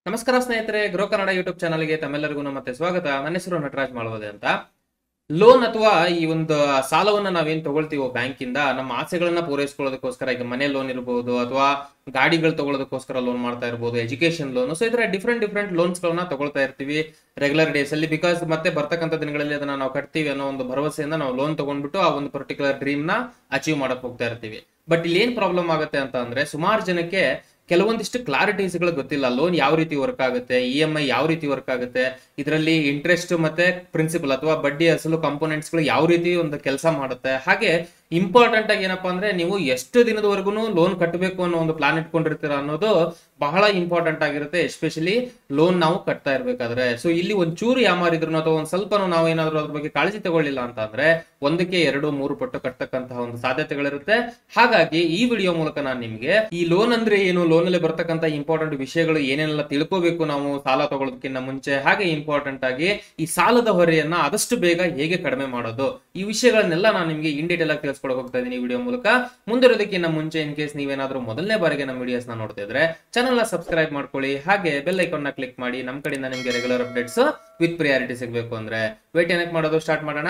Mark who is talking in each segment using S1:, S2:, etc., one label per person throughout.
S1: ನಮಸ್ಕಾರ ಸ್ನೇಹಿತರೆ grow Kannada YouTube ಚಾನಲ್ಗೆ ತಮ್ಮೆಲ್ಲರಿಗೂ ಮತ್ತೆ ಸ್ವಾಗತ ನನ್ನ ಹೆಸರು ನಟರಾಜ್ ಮಾಳವದೆ ಅಂತ ಲೋನ್ ಅಥವಾ ಈ ಒಂದು ಸಾಲವನ್ನ ನಾವೇನ್ ತಗೊಳ್ತೀವೋ ಬ್ಯಾಂಕಿಂದ ನಮ್ಮ ಆಸೆಗಳನ್ನ ಪೂರೈಸ್ಕೊಳ್ಳೋದಕ್ಕೋಸ್ಕರ ಈಗ ಮನೆ ಲೋನ್ ಇರಬಹುದು ಅಥವಾ ಗಾಡಿಗಳು ತಗೊಳ್ಳೋದಕ್ಕೋಸ್ಕರ ಲೋನ್ ಮಾಡ್ತಾ ಇರಬಹುದು ಎಜುಕೇಶನ್ ಲೋನ್ ಸೊ ಈ ತರ ಡಿಫ್ರೆಂಟ್ ಡಿಫ್ರೆಂಟ್ ಲೋನ್ಸ್ ಗಳನ್ನ ತಗೊಳ್ತಾ ಇರ್ತೀವಿ ರೆಗ್ಯುಲರ್ ಡೇಸ್ ಅಲ್ಲಿ ಬಿಕಾಸ್ ಮತ್ತೆ ಬರ್ತಕ್ಕಂಥ ದಿನಗಳಲ್ಲಿ ಅದನ್ನ ನಾವು ಕಟ್ತೀವಿ ಅನ್ನೋ ಒಂದು ಭರವಸೆಯಿಂದ ನಾವು ಲೋನ್ ತಗೊಂಡ್ಬಿಟ್ಟು ಆ ಒಂದು ಪರ್ಟಿಕ್ಯುಲರ್ ಡ್ರೀಮ್ ನ ಅಚೀವ್ ಮಾಡಕ್ ಹೋಗ್ತಾ ಇರ್ತೀವಿ ಬಟ್ ಇಲ್ಲಿ ಏನ್ ಪ್ರಾಬ್ಲಮ್ ಆಗುತ್ತೆ ಅಂತ ಅಂದ್ರೆ ಸುಮಾರು ಜನಕ್ಕೆ ಕೆಲವೊಂದಿಷ್ಟು ಕ್ಲಾರಿಟೀಸ್ಗಳು ಗೊತ್ತಿಲ್ಲ ಲೋನ್ ಯಾವ ರೀತಿ ವರ್ಕ್ ಆಗುತ್ತೆ ಇ ಎಂ ಐ ಯಾವ ರೀತಿ ವರ್ಕ್ ಆಗುತ್ತೆ ಇದರಲ್ಲಿ ಇಂಟ್ರೆಸ್ಟ್ ಮತ್ತೆ ಪ್ರಿನ್ಸಿಪಲ್ ಅಥವಾ ಬಡ್ಡಿ ಅಸಲು components ಗಳು ಯಾವ ರೀತಿ ಒಂದು ಕೆಲಸ ಮಾಡುತ್ತೆ ಹಾಗೆ ಇಂಪಾರ್ಟೆಂಟ್ ಆಗಿ ಏನಪ್ಪಾ ಅಂದ್ರೆ ನೀವು ಎಷ್ಟು ದಿನದವರೆಗೂ ಲೋನ್ ಕಟ್ಟಬೇಕು ಅನ್ನೋ ಒಂದು ಪ್ಲಾನ್ ಇಟ್ಕೊಂಡಿರ್ತೀರ ಅನ್ನೋದು ಬಹಳ ಇಂಪಾರ್ಟೆಂಟ್ ಆಗಿರುತ್ತೆ ಎಸ್ಪೆಷಲಿ ಲೋನ್ ನಾವು ಕಟ್ತಾ ಇರ್ಬೇಕಾದ್ರೆ ಸೊ ಇಲ್ಲಿ ಒಂಚೂರು ಯಾಮಾರಿದ್ರು ಅಥವಾ ಒಂದ್ ಸ್ವಲ್ಪ ನಾವು ಏನಾದ್ರು ಅದ್ರ ಬಗ್ಗೆ ಕಾಳಜಿ ತಗೊಳ್ಳಿಲ್ಲ ಅಂತ ಅಂದ್ರೆ ಒಂದಕ್ಕೆ ಎರಡು ಮೂರು ಪಟ್ಟು ಕಟ್ಟತಕ್ಕಂತಹ ಒಂದು ಸಾಧ್ಯತೆಗಳಿರುತ್ತೆ ಹಾಗಾಗಿ ಈ ವಿಡಿಯೋ ಮೂಲಕ ನಾನು ನಿಮ್ಗೆ ಈ ಲೋನ್ ಅಂದ್ರೆ ಏನು ಲೋನ್ ಅಲ್ಲಿ ಬರ್ತಕ್ಕಂತ ಇಂಪಾರ್ಟೆಂಟ್ ವಿಷಯಗಳು ಏನೇನೆಲ್ಲ ತಿಳ್ಕೋಬೇಕು ನಾವು ಸಾಲ ತಗೊಳ್ಳೋದಕ್ಕಿಂತ ಮುಂಚೆ ಹಾಗೆ ಇಂಪಾರ್ಟೆಂಟ್ ಆಗಿ ಈ ಸಾಲದ ಹೊರೆಯನ್ನ ಆದಷ್ಟು ಬೇಗ ಹೇಗೆ ಕಡಿಮೆ ಮಾಡೋದು ಈ ವಿಷಯಗಳನ್ನೆಲ್ಲ ನಾನು ನಿಮ್ಗೆ ಇನ್ ಡೀಟೇಲ್ ಆಗಿ ತಿಳಿಸ್ಕೊಡಕ್ ಹೋಗ್ತಾ ಇದ್ದೀನಿ ಈ ವಿಡಿಯೋ ಮೂಲಕ ಮುಂದಿರೋದಕ್ಕಿಂತ ಮುಂಚೆ ಇನ್ ಕೇಸ್ ನೀವೇನಾದ್ರೂ ಮೊದಲನೇ ಬಾರಿಗೆ ನಮ್ಮ ವಿಡಿಯೋಸ್ ನ ನೋಡ್ತಾ ಇದ್ರೆ ಚಾನಲ್ ನ ಸಬ್ಸ್ಕ್ರೈಬ್ ಮಾಡ್ಕೊಳ್ಳಿ ಹಾಗೆ ಬೆಲ್ ಐಕಾನ್ ನ ಕ್ಲಿಕ್ ಮಾಡಿ ನಮ್ ಕಡೆಯಿಂದ ನಿಮ್ಗೆ ರೆಗ್ಯುಲರ್ ಅಪ್ಡೇಟ್ಸ್ ವಿತ್ ಪ್ರಿಯಾರಿಟಿ ಸಿಗ್ಬೇಕು ಅಂದ್ರೆ ವೇಟ್ ಏನಕ್ಕೆ ಮಾಡೋದು ಸ್ಟಾರ್ಟ್ ಮಾಡೋಣ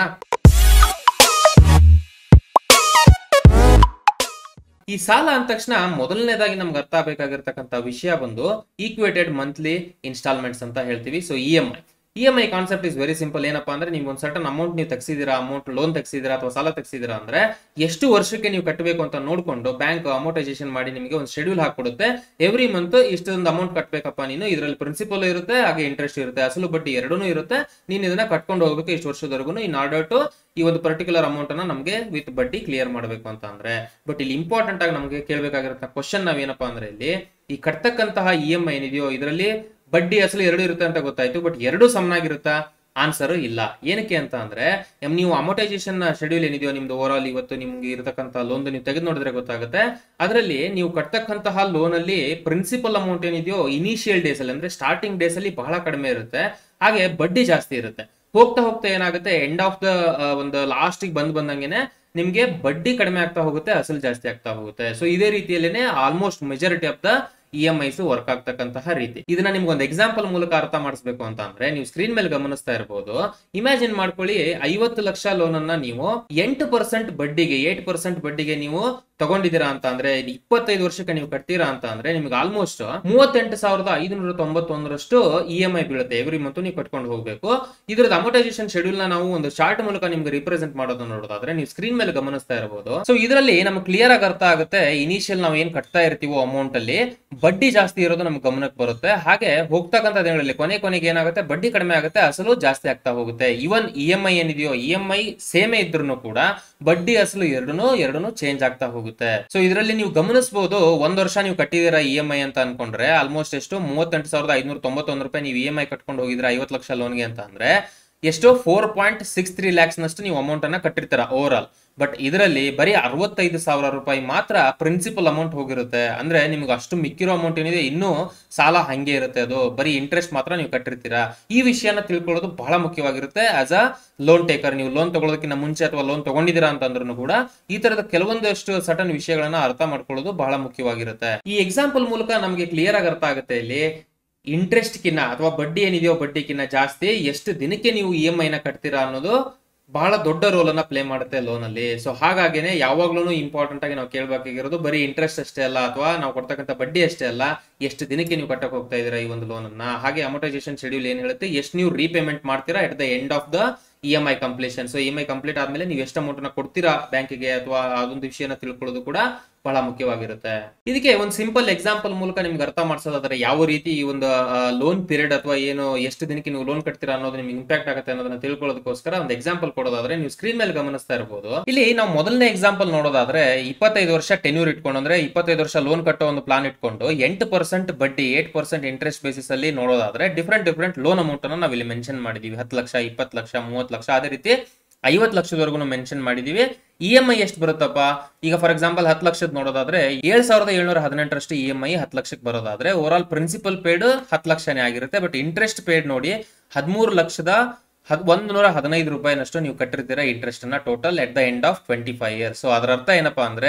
S1: ಈ ಸಾಲ ಅಂದ ತಕ್ಷಣ ಮೊದಲನೇದಾಗಿ ನಮ್ಗೆ ಅರ್ಥ ಆಗಬೇಕಾಗಿರ್ತಕ್ಕಂಥ ವಿಷಯ ಬಂದು ಈಕ್ವೇಟೆಡ್ ಮಂತ್ಲಿ ಇನ್ಸ್ಟಾಲ್ಮೆಂಟ್ಸ್ ಅಂತ ಹೇಳ್ತೀವಿ so E M I E M I concept is very simple ಏನಪ್ಪಾ ಅಂದ್ರೆ ನೀವು ಒಂದು ಸರ್ಟನ್ ಅಮೌಂಟ್ ನೀವು ತೆಗ್ಸಿದ್ದೀರಾ ಅಮೌಂಟ್ ಲೋನ್ ತೆಗ್ಸಿದ್ದೀರಾ ಅಥವಾ ಸಾಲ ತೆಗ್ಸಿದ್ದೀರಾ ಅಂದ್ರೆ ಎಷ್ಟು ವರ್ಷಕ್ಕೆ ನೀವು ಕಟ್ಟಬೇಕು ಅಂತ ನೋಡ್ಕೊಂಡು ಬ್ಯಾಂಕ್ ಅಮೌಂಟೈಸೇಷನ್ ಮಾಡಿ ನಿಮಗೆ ಒಂದು ಶೆಡ್ಯೂಲ್ ಹಾಕೊಡುತ್ತೆ ಎವ್ರಿ ಮಂತ್ ಇಷ್ಟೊಂದು ಅಮೌಂಟ್ ಕಟ್ಟಬೇಕಪ್ಪ ನೀನು ಇದರಲ್ಲಿ ಪ್ರಿನ್ಸಿಪಲ್ ಇರುತ್ತೆ ಹಾಗೆ ಇಂಟ್ರೆಸ್ಟ್ ಇರುತ್ತೆ ಅಸಲು ಬಡ್ಡಿ ಎರಡೂ ಇರುತ್ತೆ ನೀನು ಇದನ್ನ ಕಟ್ಕೊಂಡು ಹೋಗ್ಬೇಕು ಇಷ್ಟು ವರ್ಷದವರೆಗೂ ಇನ್ ಆರ್ಡರ್ ಟು ಈ ಒಂದು ಪರ್ಟಿಕ್ಯುಲರ್ ಅಮೌಂಟ್ ಅನ್ನ ನಮಗೆ ವಿತ್ ಬಡ್ಡಿ ಕ್ಲಿಯರ್ ಮಾಡಬೇಕು ಅಂತ ಅಂದ್ರೆ ಬಟ್ ಇಲ್ಲಿ ಇಂಪಾರ್ಟೆಂಟ್ ಆಗಿ ನಮಗೆ ಕೇಳಬೇಕಾಗಿರೋ ಕ್ವಶನ್ ನಾವೇನಪ್ಪಾ ಅಂದ್ರೆ ಇಲ್ಲಿ ಈ ಕಟ್ತಕ್ಕಂತಹ ಇ ಎಂ ಐ ಏನಿದೆಯೋ ಇದರಲ್ಲಿ ಬಡ್ಡಿ ಅಸಲು ಎರಡು ಇರುತ್ತೆ ಅಂತ ಗೊತ್ತಾಯ್ತು ಬಟ್ ಎರಡು ಸಮನಾಗಿರುತ್ತಾ ಆನ್ಸರ್ ಇಲ್ಲ ಏನಕ್ಕೆ ಅಂತ ಅಂದ್ರೆ ಎಂ ನೀವು ಅಮೋಟೈಸೇಷನ್ ಶೆಡ್ಯೂಲ್ ಏನಿದೆಯೋ ನಿಮ್ದು ಓವರ್ ಆಲ್ ಇವತ್ತು ನಿಮ್ಗೆ ಇರತಕ್ಕಂತ ಲೋನ್ ನೀವು ತೆಗೆದು ನೋಡಿದ್ರೆ ಗೊತ್ತಾಗುತ್ತೆ ಅದರಲ್ಲಿ ನೀವು ಕಟ್ತಕ್ಕಂತಹ ಲೋನ್ ಅಲ್ಲಿ ಪ್ರಿನ್ಸಿಪಲ್ ಅಮೌಂಟ್ ಏನಿದೆಯೋ ಇನಿಷಿಯಲ್ ಡೇಸ್ ಅಲ್ಲಿ ಅಂದ್ರೆ ಸ್ಟಾರ್ಟಿಂಗ್ ಡೇಸ್ ಅಲ್ಲಿ ಬಹಳ ಕಡಿಮೆ ಇರುತ್ತೆ ಹಾಗೆ ಬಡ್ಡಿ ಜಾಸ್ತಿ ಇರುತ್ತೆ ಹೋಗ್ತಾ ಹೋಗ್ತಾ ಏನಾಗುತ್ತೆ ಎಂಡ್ ಆಫ್ ದ ಒಂದು ಲಾಸ್ಟ್ ಬಂದ್ ಬಂದಂಗೆನೆ ನಿಮ್ಗೆ ಬಡ್ಡಿ ಕಡಿಮೆ ಆಗ್ತಾ ಹೋಗುತ್ತೆ ಅಸಲು ಜಾಸ್ತಿ ಆಗ್ತಾ ಹೋಗುತ್ತೆ ಸೊ ಇದೇ ರೀತಿಯಲ್ಲೇನೆ almost majority of the E M Is work ಆಗ್ತಕ್ಕಂತಹ ರೀತಿ ಇದನ್ನ ನಿಮ್ಗೆ ಒಂದು ಎಕ್ಸಾಂಪಲ್ ಮೂಲಕ ಅರ್ಥ ಮಾಡಿಸ್ಬೇಕು ಅಂತ ಅಂದ್ರೆ ನೀವು ಸ್ಕ್ರೀನ್ ಮೇಲೆ ಗಮನಿಸ್ತಾ ಇರಬಹುದು ಇಮ್ಯಾಜಿನ್ ಮಾಡ್ಕೊಳ್ಳಿ ಐವತ್ತು ಲಕ್ಷ ಲೋನ್ ಅನ್ನ ನೀವು ಎಂಟು ಪರ್ಸೆಂಟ್ ಬಡ್ಡಿಗೆ ಏಟ್ ಪರ್ಸೆಂಟ್ ಬಡ್ಡಿಗೆ ನೀವು ತಗೊಂಡಿದ್ದೀರಾ ಅಂತ ಅಂದ್ರೆ ಇದು ಇಪ್ಪತ್ತೈದು ವರ್ಷಕ್ಕೆ ನೀವು ಕಟ್ತೀರಾ ಅಂತ ಅಂದ್ರೆ ನಿಮ್ಗೆ ಆಲ್ಮೋಸ್ಟ್ ಮೂವತ್ತೆಂಟು ಸಾವಿರದ ಐದುನೂರ ತೊಂಬತ್ತೊಂದರಷ್ಟು ಇ ಎಂ ಐ ಬೀಳುತ್ತೆ ಎವ್ರಿ ಮಂತ್ ನೀವು ಕಟ್ಕೊಂಡು ಹೋಗ್ಬೇಕು ಇದ್ರದ್ದು ಅಮೋಟೈಸೇಷನ್ ಶೆಡ್ಯೂಲ್ ನ ನಾವು ಒಂದು ಚಾರ್ಟ್ ಮೂಲಕ ನಿಮ್ಗೆ ರಿಪ್ರೆಸೆಂಟ್ ಮಾಡೋದು ನೋಡೋದಾದ್ರೆ ನೀವು ಸ್ಕ್ರೀನ್ ಮೇಲೆ ಗಮನಿಸ್ತಾ ಇರಬಹುದು ಸೊ ಇದರಲ್ಲಿ ನಮ್ಗೆ ಕ್ಲಿಯರ್ ಆಗಿ ಅರ್ಥ ಆಗುತ್ತೆ ಇನಿಷಿಯಲ್ ನಾವು ಏನ್ ಕಟ್ತಾ ಇರ್ತೀವೋ ಅಮೌಂಟ್ ಅಲ್ಲಿ ಬಡ್ಡಿ ಜಾಸ್ತಿ ಇರೋದು ನಮ್ಗೆ ಗಮನಕ್ಕೆ ಬರುತ್ತೆ ಹಾಗೆ ಹೋಗ್ತಕ್ಕಂಥ ದಿನಗಳಲ್ಲಿ ಕೊನೆ ಕೊನೆಗೆ ಏನಾಗುತ್ತೆ ಬಡ್ಡಿ ಕಡಿಮೆ ಆಗುತ್ತೆ ಅಸಲು ಜಾಸ್ತಿ ಆಗ್ತಾ ಹೋಗುತ್ತೆ ಇವನ್ ಇ ಎಂ ಐ ಏನಿದೆಯೋ ಇ ಎಂ ಐ ಸೇಮೇ ಇದ್ರು ಕೂಡ ಬಡ್ಡಿ ಅಸಲು ಎರಡೂ ಎರಡೂ ಚೇಂಜ್ ಆಗ್ತಾ ಹೋಗುತ್ತೆ ಸೊ ಇದರಲ್ಲಿ ನೀವು ಗಮನಿಸಬಹುದು ಒಂದ್ ವರ್ಷ ನೀವು ಕಟ್ಟಿದೀರಾ ಇ ಎಂ ಐ ಅಂತ ಅನ್ಕೊಂಡ್ರೆ ಆಲ್ಮೋಸ್ಟ್ ಎಷ್ಟು ಮೂವತ್ತೆಂಟು ಸಾವಿರದ ಐನೂರ ತೊಂಬತ್ತೊಂದು ರೂಪಾಯಿ ನೀವು ಇ ಎಂ ಐ ಕಟ್ಕೊಂಡು ಹೋಗಿದ್ರೆ ಐವತ್ತು ಲಕ್ಷ ಲೋನ್ಗೆ ಅಂತ ಅಂದ್ರೆ ಎಷ್ಟೋ four point six three lakhs ನಷ್ಟು ನೀವು ಅಮೌಂಟ್ ಅನ್ನ ಕಟ್ಟಿರ್ತೀರ ಓವರ್ ಆಲ್ ಬಟ್ ಇದರಲ್ಲಿ ಬರೀ ಅರವತ್ತೈದು ಸಾವಿರ ರೂಪಾಯಿ ಮಾತ್ರ ಪ್ರಿನ್ಸಿಪಲ್ ಅಮೌಂಟ್ ಹೋಗಿರುತ್ತೆ ಅಂದ್ರೆ ನಿಮ್ಗೆ ಅಷ್ಟು ಮಿಕ್ಕಿರೋ ಅಮೌಂಟ್ ಏನಿದೆ ಇನ್ನೂ ಸಾಲ ಹಂಗೆ ಇರುತ್ತೆ ಅದು ಬರೀ ಇಂಟ್ರೆಸ್ಟ್ ಮಾತ್ರ ನೀವು ಕಟ್ಟಿರ್ತೀರಾ ಈ ವಿಷಯನ ತಿಳ್ಕೊಳ್ಳೋದು ಬಹಳ ಮುಖ್ಯವಾಗಿರುತ್ತೆ ಆಸ್ ಅ ಲೋನ್ ಟೇಕರ್ ನೀವು ಲೋನ್ ತಗೊಳ್ಳೋದಕ್ಕಿಂತ ಮುಂಚೆ ಅಥವಾ ಲೋನ್ ತಗೊಂಡಿದ್ದೀರಾ ಅಂತಂದ್ರೂ ಕೂಡ ಈ ತರದ ಕೆಲವೊಂದಷ್ಟು ಸಟನ್ ವಿಷಯಗಳನ್ನ ಅರ್ಥ ಮಾಡ್ಕೊಳ್ಳೋದು ಬಹಳ ಮುಖ್ಯವಾಗಿರುತ್ತೆ ಈ ಎಕ್ಸಾಂಪಲ್ ಮೂಲಕ ನಮಗೆ ಕ್ಲಿಯರ್ ಆಗಿ ಅರ್ಥ ಆಗುತ್ತೆ ಇಲ್ಲಿ ಇಂಟ್ರೆಸ್ಟ್ ಕಿನ್ನ ಅಥವಾ ಬಡ್ಡಿ ಏನಿದೆಯೋ ಬಡ್ಡಿಕಿನ್ನ ಜಾಸ್ತಿ ಎಷ್ಟು ದಿನಕ್ಕೆ ನೀವು ಇ ಎಂ ಐನ ಕಟ್ತೀರಾ ಅನ್ನೋದು ಬಹಳ ದೊಡ್ಡ ರೋಲ್ ಅನ್ನ ಪ್ಲೇ ಮಾಡುತ್ತೆ ಲೋನ್ ಅಲ್ಲಿ ಸೊ ಹಾಗಾಗಿನೇ ಯಾವಾಗ್ಲೂ ಇಂಪಾರ್ಟೆಂಟ್ ಆಗಿ ನಾವು ಕೇಳಬೇಕಾಗಿರೋದು ಬರೀ ಇಂಟ್ರೆಸ್ಟ್ ಅಷ್ಟೇ ಅಲ್ಲ ಅಥವಾ ನಾವು ಕೊಡ್ತಕ್ಕಂಥ ಬಡ್ಡಿ ಅಷ್ಟೇ ಅಲ್ಲ ಎಷ್ಟು ದಿನಕ್ಕೆ ನೀವು ಕಟ್ಟಕ್ ಹೋಗ್ತಾ ಇದೀರಾ ಈ ಒಂದು ಲೋನ್ ಅನ್ನ ಹಾಗೆ ಅಮೋಟೈಸೇಷನ್ ಶೆಡ್ಯೂಲ್ ಏನ್ ಹೇಳುತ್ತೆ ಎಷ್ಟು ನೀವು ರೀಪೇಮೆಂಟ್ ಮಾಡ್ತೀರಾ at the end of the E M I completion so E M I complete ಆದ್ಮೇಲೆ ನೀವು ಎಷ್ಟು ಅಮೌಂಟ್ ನ ಕೊಡ್ತೀರಾ ಬ್ಯಾಂಕಿಗೆ ಅಥವಾ ಅದೊಂದು ವಿಷಯನ ತಿಳ್ಕೊಳ್ಳೋದು ಕೂಡ ಬಹಳ ಮುಖ್ಯವಾಗಿರುತ್ತೆ ಇದಕ್ಕೆ ಒಂದು ಸಿಂಪಲ್ ಎಕ್ಸಾಂಪಲ್ ಮೂಲಕ ನಿಮ್ಗೆ ಅರ್ಥ ಮಾಡಿಸೋದಾದ್ರೆ ಯಾವ ರೀತಿ ಈ ಒಂದು ಲೋನ್ ಪೀರಿಯಡ್ ಅಥವಾ ಏನು ಎಷ್ಟು ದಿನಕ್ಕೆ ನೀವು ಲೋನ್ ಕಟ್ತೀರಾ ಅನ್ನೋದು ನಿಮ್ಗೆ ಇಂಪ್ಯಾಕ್ಟ್ ಆಗುತ್ತೆ ಅನ್ನೋದನ್ನ ತಿಳ್ಕೊಳ್ಳೋದಕ್ಕೋಸ್ಕರ ಒಂದು ಎಕ್ಸಾಂಪಲ್ ಕೊಡೋದಾದ್ರೆ ನೀವು ಸ್ಕ್ರೀನ್ ಮೇಲೆ ಗಮನಿಸ್ತಾ ಇರಬಹುದು ಇಲ್ಲಿ ನಾವು ಮೊದಲನೇ ಎಕ್ಸಾಂಪಲ್ ನೋಡೋದಾದ್ರೆ ಇಪ್ಪತ್ತೈದು ವರ್ಷ ಟೆನ್ಯೂರ್ ಇಟ್ಕೊಂಡು ಅಂದ್ರೆ ಇಪ್ಪತ್ತೈದು ವರ್ಷ ಲೋನ್ ಕಟ್ಟೋ ಒಂದು ಪ್ಲಾನ್ ಇಟ್ಕೊಂಡು ಎಂಟು ಪರ್ಸೆಂಟ್ ಬಡ್ಡಿ ಏಟ್ ಪರ್ಸೆಂಟ್ ಇಂಟ್ರೆಸ್ಟ್ ಬೇಸಿಸ್ ಅಲ್ಲಿ ನೋಡೋದಾದ್ರೆ ಡಿಫ್ರೆಂಟ್ ಡಿಫ್ರೆಂಟ್ ಲೋನ್ ಅಮೌಂಟ್ ಅನ್ನ ನಾವು ಇಲ್ಲಿ ಮೆನ್ಷನ್ ಮಾಡಿದೀವಿ ಹತ್ತು ಲಕ್ಷ ಇಪ್ಪತ್ತು ಲಕ್ಷ ಮೂವತ್ತು ಲಕ್ಷ ಅದೇ ರೀತಿ ಐವತ್ತು ಲಕ್ಷದವರೆಗೂ ಮೆನ್ಷನ್ ಮಾಡಿದೀವಿ ಇ ಎಂ ಐ ಎಷ್ಟು ಬರುತ್ತಪ್ಪ ಈಗ ಫಾರ್ ಎಕ್ಸಾಂಪಲ್ ಹತ್ತು ಲಕ್ಷದ ನೋಡೋದಾದ್ರೆ ಏಳ್ ಸಾವಿರದ ಏಳ್ನೂರ ಹದಿನೆಂಟರಷ್ಟು ಇ ಎಂ ಐ ಹತ್ತು ಲಕ್ಷಕ್ಕೆ ಬರೋದಾದ್ರೆ ಓವರ್ ಆಲ್ ಪ್ರಿನ್ಸಿಪಲ್ ಪೇಡ್ ಹತ್ತು ಲಕ್ಷನೇ ಆಗಿರುತ್ತೆ ಬಟ್ ಇಂಟ್ರೆಸ್ಟ್ ಪೇಡ್ ನೋಡಿ ಹದಿಮೂರು ಲಕ್ಷದ ಹದ್ ಒಂದ್ ನೂರ ಹದಿನೈದು ರೂಪಾಯಿನಷ್ಟು ನೀವು ಕಟ್ಟಿರ್ತೀರಾ ಇಂಟ್ರೆಸ್ಟ್ ಅನ್ನ total at the end of twenty five years so ಅದರ ಅರ್ಥ ಏನಪ್ಪಾ ಅಂದ್ರೆ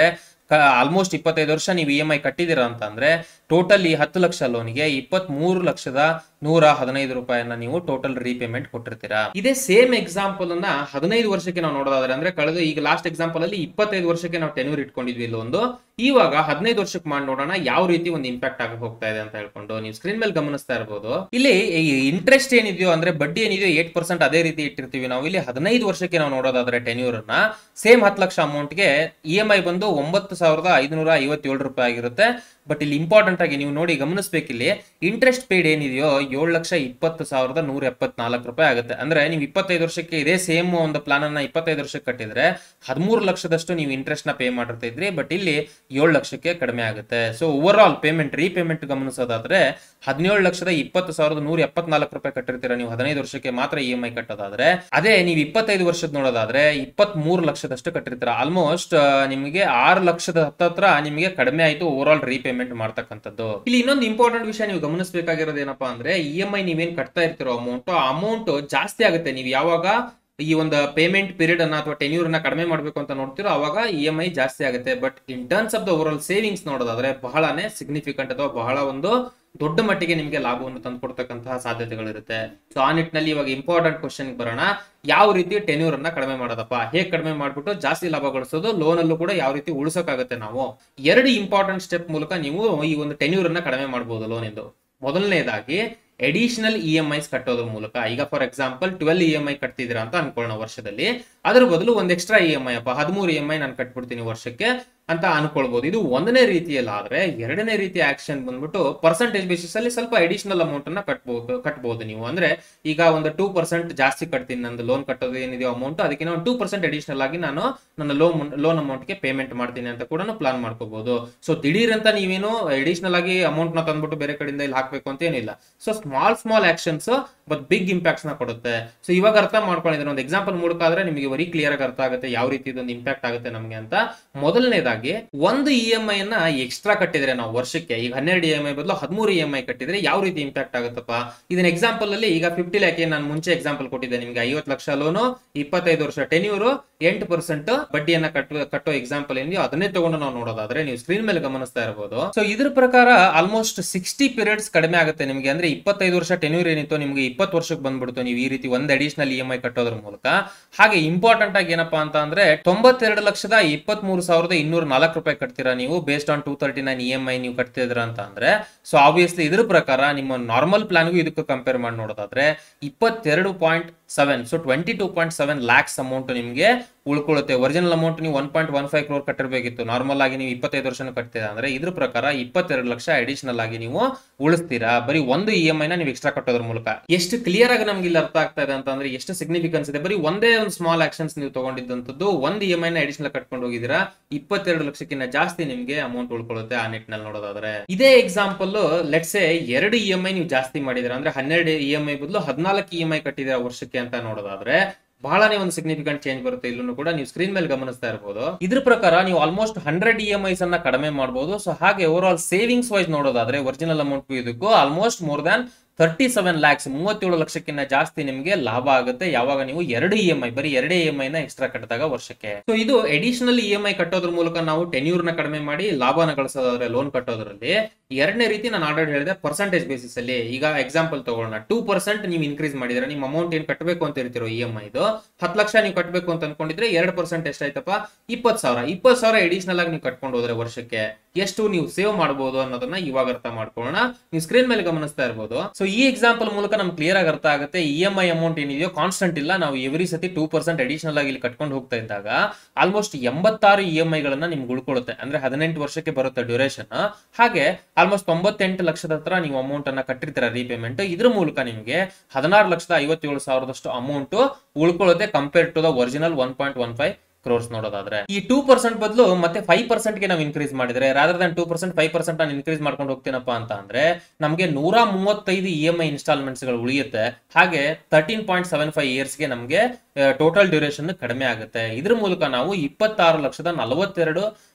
S1: ಆಲ್ಮೋಸ್ಟ್ ಇಪ್ಪತ್ತೈದು ವರ್ಷ ನೀವು ಇ ಎಂ ಐ ಕಟ್ಟಿದ್ದೀರಾ ಅಂತ ಅಂದ್ರೆ ಟೋಟಲ್ ಈ ಹತ್ತು ಲಕ್ಷ ಲೋನ್ಗೆ ಇಪ್ಪತ್ತ್ ಮೂರು ಲಕ್ಷದ ನೂರ ಹದಿನೈದು ರೂಪಾಯಿಯನ್ನ ನೀವು ಟೋಟಲ್ ರೀಪೇಮೆಂಟ್ ಕೊಟ್ಟಿರ್ತೀರಾ ಇದೇ ಸೇಮ್ ಎಕ್ಸಾಂಪಲ್ ಅನ್ನ ಹದಿನೈದು ವರ್ಷಕ್ಕೆ ನಾವು ನೋಡೋದಾದ್ರೆ ಅಂದ್ರೆ ಕಳೆದ ಈಗ ಲಾಸ್ಟ್ ಎಕ್ಸಾಂಪಲ್ ಅಲ್ಲಿ ಇಪ್ಪತ್ತೈದು ವರ್ಷಕ್ಕೆ ನಾವು ಟೆನ್ಯೂರ್ ಇಟ್ಕೊಂಡಿದ್ವಿ ಇಲ್ಲೊಂದು ಇವಾಗ ಹದಿನೈದು ವರ್ಷಕ್ಕೆ ಮಾಡಿ ನೋಡೋಣ ಯಾವ ರೀತಿ ಒಂದು ಇಂಪ್ಯಾಕ್ಟ್ ಆಗಿ ಹೋಗ್ತಾ ಇದೆ ಅಂತ ಹೇಳ್ಕೊಂಡು ನೀವು ಸ್ಕ್ರೀನ್ ಮೇಲೆ ಗಮನಿಸ್ತಾ ಇರಬಹುದು ಇಲ್ಲಿ ಇಂಟ್ರೆಸ್ಟ್ ಏನಿದೆಯೋ ಅಂದ್ರೆ ಬಡ್ಡಿ ಏನಿದೆಯೋ ಏಟ್ ಪರ್ಸೆಂಟ್ ಅದೇ ರೀತಿ ಇಟ್ಟಿರ್ತೀವಿ ನಾವು ಇಲ್ಲಿ ಹದಿನೈದು ವರ್ಷಕ್ಕೆ ನಾವು ನೋಡೋದಾದ್ರೆ ಟೆನ್ಯೂರ್ ಅನ್ನ ಸೇಮ್ ಹತ್ತು ಲಕ್ಷ ಅಮೌಂಟ್ಗೆ ಇ ಎಂ ಐ ಬಂದು ಒಂಬತ್ತು ಸಾವಿರದ ಐದುನೂರ ಐವತ್ತೇಳು ರೂಪಾಯಿ ಆಗಿರುತ್ತೆ ಬಟ್ ಇಲ್ಲಿ ಇಂಪಾರ್ಟೆಂಟ್ ಆಗಿ ನೀವು ನೋಡಿ ಗಮನಿಸ್ಬೇಕಿಲ್ಲಿ ಇಂಟ್ರೆಸ್ಟ್ ಪೇಡ್ ಏನಿದೆಯೋ ಏಳು ಲಕ್ಷ ಇಪ್ಪತ್ತು ಸಾವಿರದ ನೂರ ಎಪ್ಪತ್ನಾಲ್ಕು ರೂಪಾಯಿ ಆಗುತ್ತೆ ಅಂದ್ರೆ ನೀವು ಇಪ್ಪತ್ತೈದು ವರ್ಷಕ್ಕೆ ಇದೇ ಸೇಮ್ ಒಂದು ಪ್ಲಾನ್ ಅನ್ನ ಇಪ್ಪತ್ತೈದು ವರ್ಷಕ್ಕೆ ಕಟ್ಟಿದ್ರೆ ಹದಿಮೂರು ಲಕ್ಷದಷ್ಟು ನೀವು ಇಂಟ್ರೆಸ್ಟ್ ನ ಪೇ ಮಾಡಿರ್ತಾ ಇದ್ರಿ ಬಟ್ ಇಲ್ಲಿ ಏಳು ಲಕ್ಷಕ್ಕೆ ಕಡಿಮೆ ಆಗುತ್ತೆ so over all payment repayment ಗಮನಿಸೋದಾದ್ರೆ ಹದಿನೇಳು ಲಕ್ಷದ ಇಪ್ಪತ್ತು ಸಾವಿರದ ನೂರ ಎಪ್ಪತ್ನಾಲ್ಕು ರೂಪಾಯಿ ಕಟ್ಟಿರ್ತೀರಾ ನೀವು ಹದಿನೈದು ವರ್ಷಕ್ಕೆ ಮಾತ್ರ ಇ ಎಂ ಐ ಕಟ್ಟೋದಾದ್ರೆ ಅದೇ ನೀವು ಇಪ್ಪತ್ತೈದು ವರ್ಷದ ನೋಡೋದಾದ್ರೆ ಇಪ್ಪತ್ತ್ ಮೂರು ಲಕ್ಷದಷ್ಟು ಕಟ್ಟಿರ್ತೀರಾ ಆಲ್ಮೋಸ್ಟ್ ನಿಮಗೆ ಆರು ಲಕ್ಷದ ಹತ್ತತ್ರ ನಿಮಗೆ ಕಡಿಮೆ ಆಯ್ತು ಓವರ್ ಆಲ್ ರೀಪೇಮೆಂಟ್ ಮಾಡ್ತಕ್ಕಂಥದ್ದು ಇಲ್ಲಿ ಇನ್ನೊಂದು ಇಂಪಾರ್ಟೆಂಟ್ ವಿಷಯ ನೀವು ಗಮನಿಸಬೇಕಾಗಿರೋದು ಏನಪ್ಪಾ ಅಂದ್ರೆ ಇ ಎಂ ಐ ನೀವೇನ್ ಕಟ್ತಾ ಇರ್ತಿರೋ ಅಮೌಂಟ್ ಆ ಅಮೌಂಟ್ ಜಾಸ್ತಿ ಆಗುತ್ತೆ ನೀವು ಯಾವಾಗ ಈ ಒಂದು ಪೇಮೆಂಟ್ ಪೀರಿಯಡ್ ಅನ್ನ ಅಥವಾ ಟೆನ್ಯೂರ್ ಅನ್ನ ಕಡಿಮೆ ಮಾಡಬೇಕು ಅಂತ ನೋಡ್ತಿರೋ ಅವಾಗ ಇ ಎಂ ಐ ಜಾಸ್ತಿ ಆಗುತ್ತೆ but in terms of the over all savings ನೋಡೋದಾದ್ರೆ ಬಹಳನೇ ಸಿಗ್ನಿಫಿಕೆಂಟ್ ಅಥವಾ ಬಹಳ ಒಂದು ದೊಡ್ಡ ಮಟ್ಟಿಗೆ ನಿಮಗೆ ಲಾಭವನ್ನು ತಂದುಕೊಡ್ತಕ್ಕಂತಹ ಸಾಧ್ಯತೆಗಳಿರುತ್ತೆ ಸೊ ಆ ನಿಟ್ಟಿನಲ್ಲಿ ಇವಾಗ ಇಂಪಾರ್ಟೆಂಟ್ ಕ್ವಶನ್ ಬರೋಣ ಯಾವ ರೀತಿ ಟೆನ್ಯೂರ್ ಅನ್ನ ಕಡಿಮೆ ಮಾಡೋದಪ್ಪ ಹೇಗೆ ಕಡಿಮೆ ಮಾಡ್ಬಿಟ್ಟು ಜಾಸ್ತಿ ಲಾಭ ಗಳಿಸೋದು ಲೋನ್ ಅಲ್ಲೂ ಕೂಡ ಯಾವ ರೀತಿ ಉಳಿಸೋಕ್ಕಾಗುತ್ತೆ ನಾವು ಎರಡು ಇಂಪಾರ್ಟೆಂಟ್ ಸ್ಟೆಪ್ ಮೂಲಕ ನೀವು ಈ ಒಂದು ಟೆನ್ಯೂರ್ ಅನ್ನ ಕಡಿಮೆ ಮಾಡಬಹುದು ಲೋನ್ ಇಂದು ಮೊದಲನೇದಾಗಿ ಎಡಿಷನಲ್ ಇ ಎಂ ಐಸ್ ಕಟ್ಟೋದ್ರ ಮೂಲಕ ಈಗ for example twelve E M I ಕಟ್ತಿದ್ದೀರಾ ಅಂತ ಅನ್ಕೊಳ್ಳೋಣ ವರ್ಷದಲ್ಲಿ ಅದ್ರ ಬದಲು ಒಂದ್ ಎಕ್ಸ್ಟ್ರಾ ಇ ಎಂ ಐ ಅಪ್ಪ ಹದಿಮೂರು ಇ ಎಂ ಐ ನಾನು ಕಟ್ಬಿಡ್ತೀನಿ ವರ್ಷಕ್ಕೆ ಅಂತ ಅನ್ಕೊಳ್ಬಹುದು ಇದು ಒಂದನೇ ರೀತಿಯಲ್ಲಿ ಆದ್ರೆ ಎರಡನೇ ರೀತಿಯ ಆಕ್ಷನ್ ಬಂದ್ಬಿಟ್ಟು ಪರ್ಸೆಂಟೇಜ್ ಬೇಸಿಸ್ ಅಲ್ಲಿ ಸ್ವಲ್ಪ ಅಡಿಷನಲ್ ಅಮೌಂಟ್ ಅನ್ನ ಕಟ್ಬಹುದು ಕಟ್ಬಹುದು ನೀವು ಅಂದ್ರೆ ಈಗ ಒಂದು ಟೂ ಪರ್ಸೆಂಟ್ ಜಾಸ್ತಿ ಕಟ್ತೀನಿ ನಂದು ಲೋನ್ ಕಟ್ಟೋದು ಏನಿದೆಯೋ ಅಮೌಂಟ್ ಅದಕ್ಕೆ ಒಂದು ಟೂ ಪರ್ಸೆಂಟ್ ಅಡಿಷನಲ್ ಆಗಿ ನಾನು ನನ್ನ ಲೋನ್ ಲೋನ್ ಅಮೌಂಟ್ಗೆ ಪೇಮೆಂಟ್ ಮಾಡ್ತೀನಿ ಅಂತ ಕೂಡ ಪ್ಲಾನ್ ಮಾಡ್ಕೋಬಹುದು ಸೊ ದಿಢೀರ್ ಅಂತ ನೀವೇನು ಅಡಿಷನಲ್ ಆಗಿ ಅಮೌಂಟ್ ನ ತಂದ್ಬಿಟ್ಟು ಬೇರೆ ಕಡೆಯಿಂದ ಇಲ್ಲಿ ಹಾಕ್ಬೇಕು ಅಂತ ಏನಿಲ್ಲ so small small actions but big impacts ನ ಕೊಡುತ್ತೆ ಸೊ ಇವಾಗ ಅರ್ಥ ಮಾಡ್ಕೊಂಡಿದ್ರೆ ಒಂದು ಎಕ್ಸಾಂಪಲ್ ಮೂಲಕ ಆದ್ರೆ ನಿಮಗೆ ವರಿ ಕ್ಲಿಯರ್ ಆಗಿ ಅರ್ಥ ಆಗುತ್ತೆ ಯಾವ ರೀತಿ ಇದೊಂದು ಇಂಪ್ಯಾಕ್ಟ್ ಆಗುತ್ತೆ ನಮಗೆ ಅಂತ ಮೊದಲನೇದಾಗಿ ಒಂದು ಇ ಎಂ ಐ ಅನ್ನ ಎಕ್ಸ್ಟ್ರಾ ಕಟ್ಟಿದ್ರೆ ನಾವು ವರ್ಷಕ್ಕೆ ಈಗ ಹನ್ನೆರಡು ಇ ಎಂ ಐ ಬದಲು ಹದಿಮೂರು ಇ ಎಂ ಐ ಕಟ್ಟಿದ್ರೆ ಯಾವ ರೀತಿ ಇಂಪ್ಯಾಕ್ಟ್ ಆಗುತ್ತಪ್ಪ ಇದನ್ನ ಎಕ್ಸಾಂಪಲ್ ಅಲ್ಲಿ ಈಗ ಫಿಫ್ಟಿ ಲ್ಯಾಕ್ ನಾನು ಮುಂಚೆ ಎಕ್ಸಾಂಪಲ್ ಕೊಟ್ಟಿದ್ದೆ ನಿಮ್ಗೆ ಐವತ್ತು ಲಕ್ಷ ಲೋನು ಇಪ್ಪತ್ತೈದು ವರ್ಷ ಟೆನ್ಯೂರು ಎಂಟು ಪರ್ಸೆಂಟ್ ಬಡ್ಡಿಯನ್ನ ಕಟ್ಟೋ ಕಟ್ಟೋ ಎಕ್ಸಾಂಪಲ್ ಏನಿದೆಯೋ ಅದನ್ನೇ ತಗೊಂಡು ನಾವು ನೋಡೋದಾದ್ರೆ ನೀವು ಸ್ಕ್ರೀನ್ ಮೇಲೆ ಗಮನಿಸ್ತಾ ಇರಬಹುದು ಸೊ ಇದ್ರ ಪ್ರಕಾರ ಆಲ್ಮೋಸ್ಟ್ ಸಿಕ್ಸ್ಟಿ ಪೀರಿಯಡ್ಸ್ ಕಡಿಮೆ ಆಗುತ್ತೆ ನಿಮಗೆ ಅಂದ್ರೆ ಇಪ್ಪತ್ತೈದು ವರ್ಷ ಟೆನ್ಯೂರ್ ಏನಿತ್ತು ನಿಮಗೆ ಇಪ್ಪತ್ತು ವರ್ಷಕ್ಕೆ ಬಂದ್ಬಿಡ್ತು ನೀವು ಈ ರೀತಿ ಒಂದು ಅಡಿಷನಲ್ ಇ ಎಂ ಐ ಕಟ್ಟೋದ್ರ ಮೂಲಕ ಹಾಗೆ ಇಂಪಾರ್ಟೆಂಟ್ ಆಗಿ ಏನಪ್ಪಾ ಅಂತ ಅಂದ್ರೆ ತೊಂಬತ್ತೆರಡು ಲಕ್ಷದ ಇಪ್ಪತ್ತ್ ಮೂರು ಸಾವಿರದ ಇನ್ನೂರ ನಾಲ್ಕು ರೂಪಾಯಿ ಕಟ್ತೀರಾ ನೀವು based on two thirty nine E M I ನೀವು ಕಟ್ತಿದ್ರ ಅಂತ ಅಂದ್ರೆ ಸೊ ಆಬ್ವಿಯಸ್ಲಿ ಇದ್ರ ಪ್ರಕಾರ ನಿಮ್ಮ ನಾರ್ಮಲ್ ಪ್ಲಾನ್ಗೂ ಇದಕ್ಕೂ ಕಂಪೇರ್ ಮಾಡಿ ನೋಡೋದಾದ್ರೆ ಇಪ್ಪತ್ತೆರಡು point seven so twenty two point seven lakhs amount ನಿಮಗೆ ಉಳ್ಕೊಳ್ಳುತ್ತೆ ಒರಿಜಿನಲ್ ಅಮೌಂಟ್ ನೀವು one point one five crore ಕಟ್ಟಿರ್ಬೇಕಿತ್ತು ನಾರ್ಮಲ್ ಆಗಿ ನೀವು ಇಪ್ಪತ್ತೈದು ವರ್ಷನ ಕಟ್ತೀರಾ ಅಂದ್ರೆ ಇದ್ರ ಪ್ರಕಾರ ಇಪ್ಪತ್ತೆರಡು ಲಕ್ಷ ಅಡಿಷನಲ್ ಆಗಿ ನೀವು ಉಳಿಸ್ತೀರಾ ಬರೀ ಒಂದು ಇ ಎಂ ಐನ ನೀವು ಎಕ್ಸ್ಟ್ರಾ ಕಟ್ಟೋದ್ರ ಮೂಲಕ ಎಷ್ಟು ಕ್ಲಿಯರ್ ಆಗಿ ನಮ್ಗೆ ಇಲ್ಲಿ ಅರ್ಥ ಆಗ್ತಾ ಇದೆ ಅಂತಂದ್ರೆ ಎಷ್ಟು ಸಿಗ್ನಿಫಿಕೆನ್ಸ್ ಇದೆ ಬರೀ ಒಂದೇ ಒಂದು ಸ್ಮಾಲ್ ಆಕ್ಷನ್ಸ್ ನೀವು ತಗೊಂಡಿದ್ದಂಥದ್ದು ಒಂದು ಇ ಎಂ ಐನ ಅಡಿಷನಲ್ ಕಟ್ಕೊಂಡು ಹೋಗಿದ್ದೀರಾ ಇಪ್ಪತ್ತೆರಡು ಲಕ್ಷಕ್ಕಿಂತ ಜಾಸ್ತಿ ನಿಮಗೆ ಅಮೌಂಟ್ ಉಳ್ಕೊಳ್ಳುತ್ತೆ ಆ ನಿಟ್ಟಿನಲ್ಲಿ ನೋಡೋದಾದ್ರೆ ಇದೇ ಎಕ್ಸಾಂಪಲ್ ಲೆಟ್ಸೆ ಎರಡು ಇ ಎಂ ಐ ನೀವು ಜಾಸ್ತಿ ಮಾಡಿದಿರ ಅಂದ್ರೆ ಹನ್ನೆರಡು ಇ ಎಂ ಐ ಬದಲು ಹದಿನಾಲ್ಕು ಇ ಎಂ ಐ ಕಟ್ಟಿದಿರ ವರ್ಷಕ್ಕೆ ಅಂತ ನೋಡೋದಾದ್ರೆ ಬಹಳನೇ ಒಂದು ಸಿಗ್ನಿಫಿಕೆಂಟ್ ಚೇಂಜ್ ಬರುತ್ತೆ ಇಲ್ಲೂ ಕೂಡ ನೀವು ಸ್ಕ್ರೀನ್ ಮೇಲೆ ಗಮನಿಸ್ತಾ ಇರಬಹುದು ಇದ್ರ ಪ್ರಕಾರ ನೀವು almost hundred E M Is ಅನ್ನ ಕಡಿಮೆ ಮಾಡಬಹುದು ಸೊ ಹಾಗೆ ಓವರ್ ಆಲ್ ಸೇವಿಂಗ್ಸ್ ವೈಸ್ ನೋಡೋದಾದ್ರೆ ಒರಿಜಿನಲ್ ಅಮೌಂಟ್ ಇದಕ್ಕೂ almost more than thirty seven lakhs ಮೂವತ್ತೇಳು ಲಕ್ಷಕ್ಕಿಂತ ಜಾಸ್ತಿ ನಿಮಗೆ ಲಾಭ ಆಗುತ್ತೆ ಯಾವಾಗ ನೀವು ಎರಡು ಇ ಎಂ ಐ ಬರೀ ಎರಡೇ ಇ ಎಂ ಐ ನ ಎಕ್ಸ್ಟ್ರಾ ಕಟ್ಟಿದಾಗ ವರ್ಷಕ್ಕೆ ಸೊ ಇದು ಅಡಿಷನಲ್ ಇ ಎಂ ಐ ಕಟ್ಟೋದ್ರ ಮೂಲಕ ನಾವು ಟೆನ್ಯೂರ್ ನ ಕಡಿಮೆ ಮಾಡಿ ಲಾಭನ ಗಳಿಸೋದಾದ್ರೆ ಲೋನ್ ಕಟ್ಟೋದ್ರಲ್ಲಿ ಎರಡನೇ ರೀತಿ ನಾನು ಆಲ್ರೆಡಿ ಹೇಳಿದೆ ಪರ್ಸೆಂಟೇಜ್ ಬೇಸಿಸ್ ಅಲ್ಲಿ ಈಗ ಎಕ್ಸಾಂಪಲ್ ತಗೊಳ್ಳೋಣ ಟೂ ಪರ್ಸೆಂಟ್ ನೀವು ಇನ್ಕ್ರೀಸ್ ಮಾಡಿದ್ರೆ ನಿಮ್ಮ ಅಮೌಂಟ್ ಏನ್ ಕಟ್ಟಬೇಕು ಅಂತ ಇರ್ತಿರೋ ಇ ಎಂ ಐದು ಹತ್ತು ಲಕ್ಷ ನೀವು ಕಟ್ಟಬೇಕು ಅಂತ ಅನ್ಕೊಂಡಿದ್ರೆ ಎರಡು ಪರ್ಸೆಂಟ್ ಎಷ್ಟಾಯ್ತಪ್ಪ ಇಪ್ಪತ್ತು ಸಾವಿರ ಇಪ್ಪತ್ತು ಸಾವಿರ ಅಡಿಷನಲ್ ಆಗಿ ನೀವು ಕಟ್ಕೊಂಡು ಹೋದ್ರೆ ವರ್ಷಕ್ಕೆ ಎಷ್ಟು ನೀವು ಸೇವ್ ಮಾಡಬಹುದು ಅನ್ನೋದನ್ನ ಇವಾಗ ಅರ್ಥ ಮಾಡ್ಕೊಳ್ಳೋಣ ನೀವು ಸ್ಕ್ರೀನ್ ಮೇಲೆ ಗಮನಿಸ್ತಾ ಇರಬಹುದು ಸೊ ಈ ಎಕ್ಸಾಂಪಲ್ ಮೂಲಕ ನಮ್ಗೆ ಕ್ಲಿಯರ್ ಆಗಿ ಅರ್ಥ ಆಗುತ್ತೆ ಇ ಎಂ ಐ ಅಮೌಂಟ್ ಏನಿದೆಯೋ ಕಾನ್ಸ್ಟೆಂಟ್ ಇಲ್ಲ ನಾವು ಎವ್ರಿ ಸತಿ ಟೂ ಪರ್ಸೆಂಟ್ ಅಡಿಷನಲ್ ಆಗಿ ಇಲ್ಲಿ ಕಟ್ಕೊಂಡು ಹೋಗ್ತಾ ಇದ್ದಾಗ ಆಲ್ಮೋಸ್ಟ್ ಎಂಬತ್ತಾರು ಇ ಎಂ ಐಗಳನ್ನ ನಿಮ್ಗೆ ಉಳ್ಕೊಳ್ಳುತ್ತೆ ಅಂದ್ರೆ ಹದಿನೆಂಟು ವರ್ಷಕ್ಕೆ ಬರುತ್ತೆ ಡ್ಯೂರೇಷನ್ ಹಾಗೆ ಆಲ್ಮೋಸ್ಟ್ ತೊಂಬತ್ತೆಂಟು ಲಕ್ಷದ ಹತ್ರ ನೀವು ಅಮೌಂಟ್ ಅನ್ನ ಕಟ್ಟಿರ್ತೀರ ರೀಪೇಮೆಂಟ್ ಇದ್ರ ಮೂಲಕ ನಿಮಗೆ ಹದಿನಾರು ಲಕ್ಷದ ಐವತ್ತೇಳು ಸಾವಿರದಷ್ಟು ಅಮೌಂಟ್ ಉಳ್ಕೊಳ್ಳುತ್ತೆ compare to the original one point one five crores ನೋಡೋದಾದ್ರೆ ಈ ಟೂ ಪರ್ಸೆಂಟ್ ಬದಲು ಮತ್ತೆ ಫೈವ್ ಪರ್ಸೆಂಟ್ ಗೆ ನಾವು ಇನ್ಕ್ರೀಸ್ ಮಾಡಿದ್ರೆ rather than two percent five percent ನಾನು ಇನ್ಕ್ರೀಸ್ ಮಾಡ್ಕೊಂಡು ಹೋಗ್ತೀನಪ್ಪ ಅಂತ ಅಂದ್ರೆ ನಮಗೆ ನೂರ ಮೂವತ್ತೈದು ಇ ಎಂ ಐ ಇನ್ಸ್ಟಾಲ್ಮೆಂಟ್ಸ್ ಗಳು ಉಳಿಯುತ್ತೆ ಹಾಗೆ thirteen point seven five years ಗೆ ನಮಗೆ ಟೋಟಲ್ ಡ್ಯೂರೇಷನ್ ಕಡಿಮೆ ಆಗುತ್ತೆ ಇದ್ರ ಮೂಲಕ ನಾವು ಇಪ್ಪತ್ತಾರು ಲಕ್ಷದ ನಲವತ್ತೆರಡು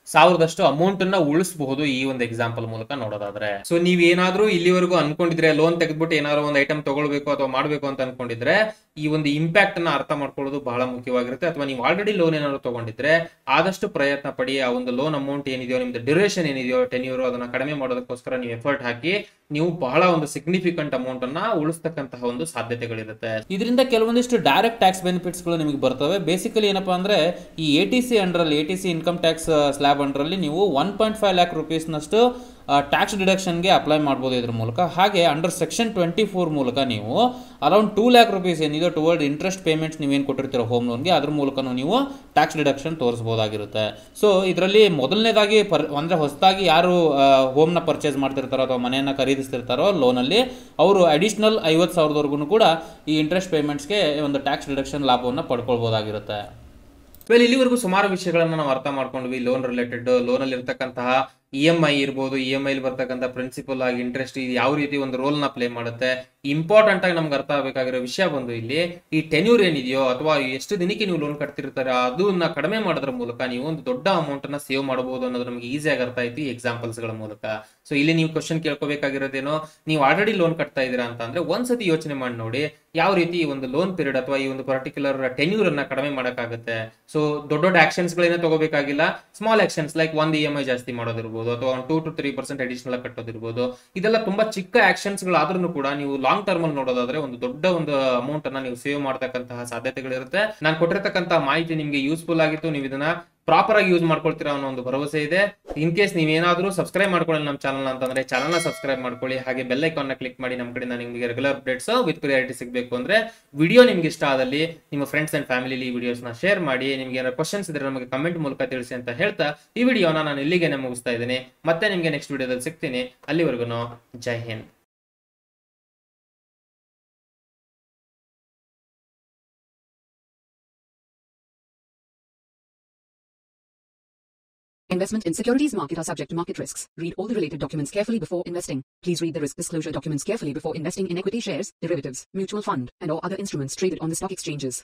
S1: ಸಾವಿರದಷ್ಟು ಅಮೌಂಟ್ ಅನ್ನ ಉಳಿಸಬಹುದು ಈ ಒಂದು ಎಕ್ಸಾಂಪಲ್ ಮೂಲಕ ನೋಡೋದಾದ್ರೆ ಸೊ ನೀವ್ ಏನಾದ್ರೂ ಇಲ್ಲಿವರೆಗೂ ಅನ್ಕೊಂಡಿದ್ರೆ ಲೋನ್ ತೆಗೆದ್ಬಿಟ್ಟು ಏನಾದ್ರು ಒಂದು ಐಟಮ್ ತಗೊಳ್ಬೇಕು ಅಥವಾ ಮಾಡ್ಬೇಕು ಅಂತ ಅನ್ಕೊಂಡಿದ್ರೆ ಈ ಒಂದು ಇಂಪ್ಯಾಕ್ಟ್ ಅನ್ನ ಅರ್ಥ ಮಾಡ್ಕೊಳ್ಳೋದು ಬಹಳ ಮುಖ್ಯವಾಗಿರುತ್ತೆ ಅಥವಾ ನೀವು ಆಲ್ರೆಡಿ ಲೋನ್ ಏನಾದ್ರು ತಗೊಂಡಿದ್ರೆ ಆದಷ್ಟು ಪ್ರಯತ್ನ ಪಡಿ ಆ ಒಂದು ಲೋನ್ ಅಮೌಂಟ್ ಏನಿದೆಯೋ ನಿಮ್ದು ಡ್ಯೂರೇಷನ್ ಏನಿದೆಯೋ ಟೆನ್ಯೂರ್ ಅದನ್ನ ಕಡಿಮೆ ಮಾಡೋದಕ್ಕೋಸ್ಕರ ನೀವು ಎಫರ್ಟ್ ಹಾಕಿ ನೀವು ಬಹಳ ಒಂದು ಸಿಗ್ನಿಫಿಕೆಂಟ್ ಅಮೌಂಟ್ ಅನ್ನ ಉಳಿಸ್ತಕ್ಕಂತಹ ಒಂದು ಸಾಧ್ಯತೆಗಳಿರುತ್ತೆ
S2: ಇದರಿಂದ ಕೆಲವೊಂದಿಷ್ಟು ಡೈರೆಕ್ಟ್ ಟ್ಯಾಕ್ಸ್ ಬೆನಿಫಿಟ್ಸ್ಗಳು ನಿಮಗೆ ಬರ್ತವೆ ಬೇಸಿಕಲಿ ಏನಪ್ಪಾ ಅಂದ್ರೆ ಈ ಎ ಟಿ ಸಿ ಅಂಡ್ರಲ್ಲಿ eighty C income tax slab ಅಂಡ್ರಲ್ಲಿ ನೀವು ಒನ್ ಪಾಯಿಂಟ್ ಫೈವ್ ಲ್ಯಾಕ್ ರುಪೀಸ್ನಷ್ಟು ಟ್ಯಾಕ್ಸ್ ಡಿಡಕ್ಷನ್ಗೆ ಅಪ್ಲೈ ಮಾಡ್ಬೋದು ಇದ್ರ ಮೂಲಕ ಹಾಗೆ ಅಂಡರ್ ಸೆಕ್ಷನ್ ಟ್ವೆಂಟಿ ಫೋರ್ ಮೂಲಕ ನೀವು ಅರೌಂಡ್ ಟೂ ಲ್ಯಾಕ್ ರುಪೀಸ್ ಏನಿದೆ ಟುವರ್ಡ್ ಇಂಟ್ರೆಸ್ಟ್ ಪೇಮೆಂಟ್ಸ್ ನೀವೇನು ಕೊಟ್ಟಿರ್ತೀರೋ ಹೋಮ್ ಲೋನ್ಗೆ ಅದ್ರ ಮೂಲಕನೂ ನೀವು ಟ್ಯಾಕ್ಸ್ ಡಿಡಕ್ಷನ್ ತೋರಿಸ್ಬೋದಾಗಿರುತ್ತೆ ಸೊ ಇದರಲ್ಲಿ ಮೊದಲನೇದಾಗಿ ಪರ್ ಅಂದರೆ ಹೊಸದಾಗಿ ಯಾರು ಹೋಮ್ನ ಪರ್ಚೇಸ್ ಮಾಡ್ತಿರ್ತಾರೋ ಅಥವಾ ಮನೆಯನ್ನು ಖರೀದಿಸ್ತಿರ್ತಾರೋ ಲೋನಲ್ಲಿ ಅವರು ಅಡಿಷ್ನಲ್ ಐವತ್ತು ಸಾವಿರದವರೆಗೂ ಕೂಡ ಈ ಇಂಟ್ರೆಸ್ಟ್ ಪೇಮೆಂಟ್ಸ್ಗೆ ಒಂದು ಟ್ಯಾಕ್ಸ್ ಡಿಡಕ್ಷನ್ ಲಾಭವನ್ನು ಪಡ್ಕೊಳ್ಬೋದಾಗಿರುತ್ತೆ
S1: ವೆಲ್ ಇಲ್ಲಿವರೆಗೂ ಸುಮಾರು ವಿಷಯಗಳನ್ನ ನಾವು ಅರ್ಥ ಮಾಡ್ಕೊಂಡ್ವಿ ಲೋನ್ ರಿಲೇಟೆಡ್ ಲೋನ್ ಅಲ್ಲಿ ಇರ್ತಕ್ಕಂತಹ ಇ ಎಂ ಐ ಇರ್ಬೋದು ಇ ಎಂ ಐ ಬರ್ತಕ್ಕಂಥ ಪ್ರಿನ್ಸಿಪಲ್ ಆಗಿ ಇಂಟ್ರೆಸ್ಟ್ ಇದು ಯಾವ ರೀತಿ ಒಂದು ರೋಲ್ ನ ಪ್ಲೇ ಮಾಡುತ್ತೆ ಇಂಪಾರ್ಟೆಂಟ್ ಆಗಿ ನಮ್ಗೆ ಅರ್ಥ ಆಗಬೇಕಾಗಿರೋ ವಿಷಯ ಬಂದು ಇಲ್ಲಿ ಈ ಟೆನ್ಯೂರ್ ಏನಿದೆಯೋ ಅಥವಾ ಎಷ್ಟು ದಿನಕ್ಕೆ ನೀವು ಲೋನ್ ಕಟ್ತಿರ್ತಾರೆ ಅದನ್ನ ಕಡಿಮೆ ಮಾಡೋದ್ರ ಮೂಲಕ ನೀವು ಒಂದು ದೊಡ್ಡ ಅಮೌಂಟ್ ಅನ್ನ ಸೇವ್ ಮಾಡಬಹುದು ಅನ್ನೋದು ನಮಗೆ ಈಸಿಯಾಗಿ ಅರ್ಥ ಆಯ್ತು ಈ ಎಕ್ಸಾಂಪಲ್ಸ್ ಗಳ ಮೂಲಕ ಸೊ ಇಲ್ಲಿ ನೀವು ಕ್ವಶನ್ ಕೇಳ್ಕೋಬೇಕಾಗಿರೋದೇನೋ ನೀವು ಆಲ್ರೆಡಿ ಲೋನ್ ಕಟ್ತಾ ಇದೀರಾ ಅಂತ ಅಂದ್ರೆ ಒಂದ್ಸತಿ ಯೋಚನೆ ಮಾಡಿ ನೋಡಿ ಯಾವ ರೀತಿ ಈ ಒಂದು ಲೋನ್ ಪೀರಿಯಡ್ ಅಥವಾ ಈ ಒಂದು ಪರ್ಟಿಕ್ಯುಲರ್ ಟೆನ್ಯೂರ್ ಅನ್ನ ಕಡಿಮೆ ಮಾಡಕ್ಕಾಗುತ್ತೆ ಸೊ ದೊಡ್ಡ ದೊಡ್ಡ ಆಕ್ಷನ್ಸ್ ಗಳೇನೇ ತಗೋಬೇಕಾಗಿಲ್ಲ ಸ್ಮಾಲ್ ಆಕ್ಷನ್ಸ್ ಲೈಕ್ ಒಂದು ಇ ಎಂ ಐ ಜಾಸ್ತಿ ಮಾಡೋದಿರ್ಬೋದು ಅಥವಾ ಒಂದು two to three percent additional ಕಟ್ಟೋದಿರ್ಬೋದು ಇದೆಲ್ಲ ತುಂಬಾ ಚಿಕ್ಕ ಆಕ್ಷನ್ಸ್ ಗಳಾದ್ರೂ ಕೂಡ ನೀವು ಲಾಂಗ್ ಟರ್ಮ್ ಅಲ್ಲಿ ನೋಡೋದಾದ್ರೆ ಒಂದು ದೊಡ್ಡ ಒಂದು ಅಮೌಂಟ್ ಅನ್ನ ನೀವು ಸೇವ್ ಮಾಡತಕ್ಕಂತಹ ಸಾಧ್ಯತೆಗಳಿರುತ್ತೆ ನಾನು ಕೊಟ್ಟಿರ್ತಕ್ಕಂತಹ ಮಾಹಿತಿ ನಿಮ್ಗೆ ಯೂಸ್ಫುಲ್ ಆಗಿತ್ತು ನೀವು ಇದನ್ನ ಪ್ರಾಪರ್ ಆಗಿ ಯೂಸ್ ಮಾಡ್ಕೊಳ್ತೀರಾ ಅನ್ನೋ ಒಂದು ಭರವಸೆ ಇದೆ ಇನ್ ಕೇಸ್ ನೀವೇನಾದ್ರೂ ಸಬ್ಸ್ಕ್ರೈಬ್ ಮಾಡ್ಕೊಳ್ಳಿ ನಮ್ಮ ಚಾನಲ್ ಅಂತಂದ್ರೆ ಚಾನಲ್ ನ ಸಬ್ಸ್ಕ್ರೈಬ್ ಮಾಡ್ಕೊಳ್ಳಿ ಹಾಗೆ ಬೆಲ್ ಐಕಾನ್ ನ ಕ್ಲಿಕ್ ಮಾಡಿ ನಮ್ಮ ಕಡೆಯಿಂದ ನಿಮಗೆ ರೆಗ್ಯುಲರ್ ಅಪ್ಡೇಟ್ಸ್ ವಿತ್ ಪ್ರಿಯಾರಿಟಿ ಸಿಗಬೇಕು ಅಂದ್ರೆ ವಿಡಿಯೋ ನಿಮ್ಗೆ ಇಷ್ಟ ಆದಲ್ಲಿ ನಿಮ್ಮ ಫ್ರೆಂಡ್ಸ್ ಅಂಡ್ ಫ್ಯಾಮಿಲಿ ಈ ವಿಡಿಯೋಸ್ ನ ಶೇರ್ ಮಾಡಿ ನಿಮ್ಗೆ ಏನಾದ್ರು ಕ್ವಶನ್ಸ್ ಇದ್ರೆ ನಮಗೆ ಕಮೆಂಟ್ ಮೂಲಕ ತಿಳಿಸಿ ಅಂತ ಹೇಳ್ತಾ ಈ ವಿಡಿಯೋನ ನಾನು ಇಲ್ಲಿಗೆ ಮುಗಿಸ್ತಾ ಇದ್ದೀನಿ ಮತ್ತೆ ನಿಮ್ಗೆ ನೆಕ್ಸ್ಟ್ ವಿಡಿಯೋದಲ್ಲಿ ಸಿಗ್ತೀನಿ ಅಲ್ಲಿವರೆಗೂ ಜೈ Hind
S3: Investment in securities market are subject to market risks. Read all the related documents carefully before investing. Please read the risk disclosure documents carefully before investing in equity shares, derivatives, mutual fund, and or other instruments traded on the stock exchanges.